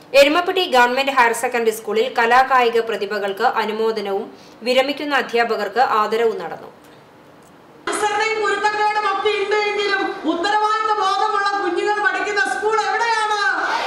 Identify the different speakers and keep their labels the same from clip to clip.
Speaker 1: Erumapetty government higher secondary സ്കൂളിൽ കലാകായിക പ്രതിഭകൾക്ക് അനുമോദനവും വിരമിക്കുന്ന അധ്യാപകർക്ക് ആദരവും നടന്നു
Speaker 2: അനുസരണയും കുരുത്തക്കേടും ഒക്കെ ഉണ്ട് എങ്കിലും ഉത്തരവാദിത്ത ബോധമുള്ള കുഞ്ഞുങ്ങൾ പഠിക്കുന്ന സ്കൂൾ എവിടെയാണ്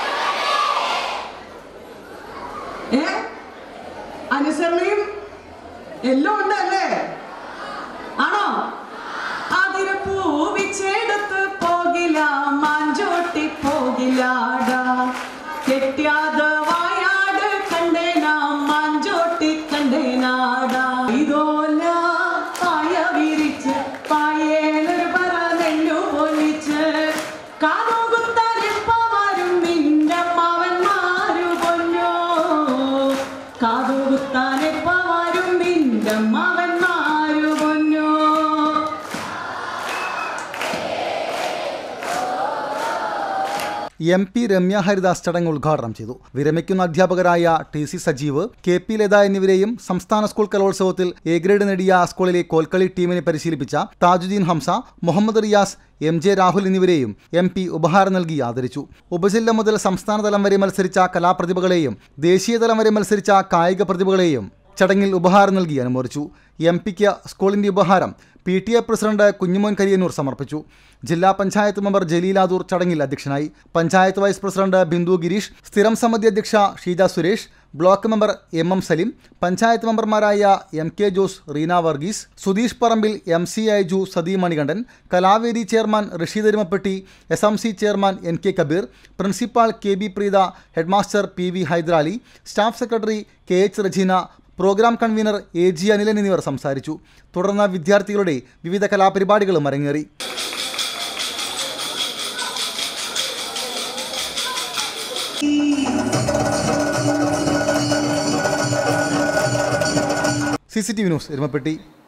Speaker 2: ഏ അനുസരണയും എല്ലാം ഉണ്ടല്ലേ ആണോ അതിന് പൂവിച്ചെടുത്ത് പോകില്ല മാഞ്ചോട്ടി പോകില്ലാടാ കെട്ടിയാത് വായാട് കണ്ടേനാ മാഞ്ചോട്ടി കണ്ടേനാടാ ഇതോല പായ വിരിച്ച് പായേലൊരു പറ നെല്ലു പൊലിച്ച് കാതുകുത്താൻ ഇപ്പ വരും നിന്റെ മാവന്മാരു പൊന്നോ കാതുകുത്താൻ ഇപ്പ വരും നിന്റെ മാവന്മാരു പൊന്നോ
Speaker 3: എം പി രമ്യ ഹരിദാസ് ചടങ്ങ് ഉദ്ഘാടനം ചെയ്തു വിരമിക്കുന്ന അധ്യാപകരായ T C Sajeev K P Latha എന്നിവരെയും സംസ്ഥാന സ്കൂൾ കലോത്സവത്തിൽ എ ഗ്രേഡ് നേടിയ സ്കൂളിലെ കോൽക്കളി ടീമിനെ പരിശീലിപ്പിച്ച താജുദ്ദീൻ ഹംസ മുഹമ്മദ് റിയാസ് എം ജെ രാഹുൽ എന്നിവരെയും എം പി ഉപഹാരം നൽകി ആദരിച്ചു ഉപജില്ല മുതൽ സംസ്ഥാനതലം വരെ മത്സരിച്ച കലാപ്രതിഭകളെയും ദേശീയതലം വരെ മത്സരിച്ച കായിക പ്രതിഭകളെയും ചടങ്ങിൽ ഉപഹാരം നൽകി അനുമോദിച്ചു എം പിക്ക് സ്കൂളിന്റെ ഉപഹാരം P T A president Kunjumon Kariyannur സമർപ്പിച്ചു ജില്ലാ പഞ്ചായത്ത് മെമ്പർ ജലീലാദൂർ ചടങ്ങിൽ അധ്യക്ഷനായി പഞ്ചായത്ത് വൈസ് പ്രസിഡന്റ് ബിന്ദു ഗിരീഷ് സ്ഥിരം സമിതി അധ്യക്ഷ Sheeja Suresh block member M M Salim panchayat മെമ്പർമാരായ M K Jose Reena Varghese Sudheesh Parambil M C Aiju Sathi Manikandan Kalavedi chairman Rasheed Erumappetty S M C chairman N K Kabeer principal K B Preetha headmaster P V Hydrali staff secretary K H Regina programme convener A G Anilan എന്നിവർ സംസാരിച്ചു തുടർന്ന് വിദ്യാർത്ഥികളുടെ വിവിധ കലാപരിപാടികളും അരങ്ങേറി C C T V news Erumapetty